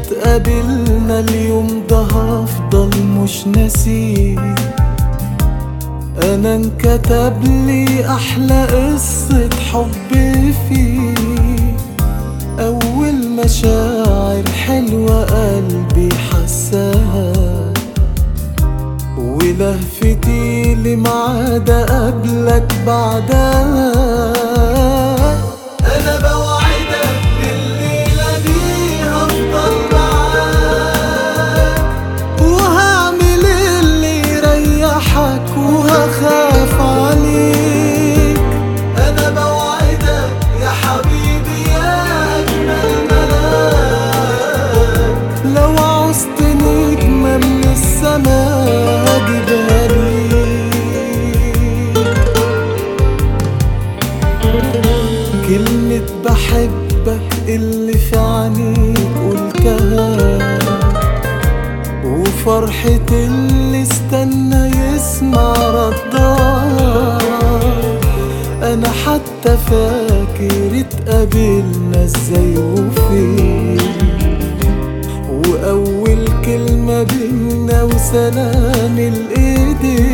اتقابلنا اليوم ده هفضل مش ناسيه انا انكتب لي احلى قصة حب فيه اول مشاعر حلوة قلبي حساها ولهفتي لمعاد قبلك بعدها انا بوعدك الليلة دي هفضل معاك وهعمل اللي يريحك وهخاف عليك انا بوعدك يا حبيبي يا اجمل ملاك لو عوزت نجمة من السما هجيبها ليك كلمة بحبك اللي في عينيك قلتها وفرحة اللي استنى يسمع ردها انا حتى فاكر اتقابلنا ازاي وفين واول كلمة بينا وسلام الايدين